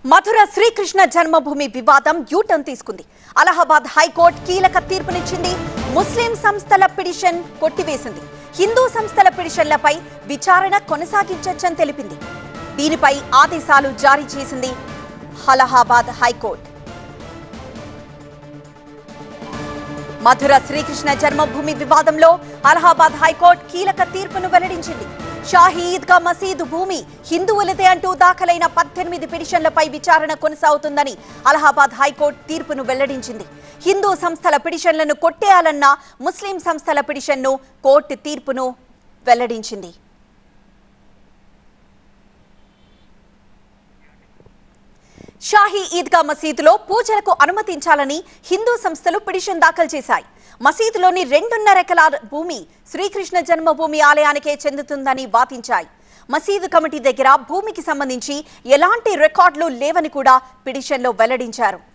మధుర శ్రీకృష్ణ జన్మభూమి వివాదం యూటర్న్ తీసుకుంది అలహాబాద్ హైకోర్టు కీలక తీర్పునిచ్చింది ముస్లిం సంస్థల పిటిషన్ కొట్టివేసింది హిందూ సంస్థల పిటిషన్లపై విచారణ కొనసాగించొచ్చని తెలిపింది దీనిపై ఆదేశాలు జారీ చేసింది అలహాబాద్ హైకోర్టు మధుర శ్రీకృష్ణ జన్మభూమి వివాదంలో అలహాబాద్ హైకోర్టు కీలక తీర్పును వెల్లడించింది షాహీ ఈద్గా మసీదు భూమి హిందువులదే అంటూ దాఖలైన పద్దెనిమిది పిటిషన్లపై విచారణ కొనసాగుతుందని అలహాబాద్ హైకోర్టు తీర్పును వెల్లడించింది హిందూ సంస్థల పిటిషన్లను కొట్టేయాలన్న ముస్లిం సంస్థల పిటిషన్ను కోర్టు తీర్పును వెల్లడించింది షాహీ ఈద్గా మసీదులో పూజలకు అనుమతించాలని హిందూ సంస్థలు పిటిషన్ దాఖలు చేశాయి మసీదులోని రెండున్నర ఎకరాల భూమి శ్రీకృష్ణ జన్మభూమి ఆలయానికే చెందుతుందని వాదించాయి మసీదు కమిటీ దగ్గర భూమికి సంబంధించి ఎలాంటి రికార్డులు లేవని కూడా పిటిషన్లో వెల్లడించారు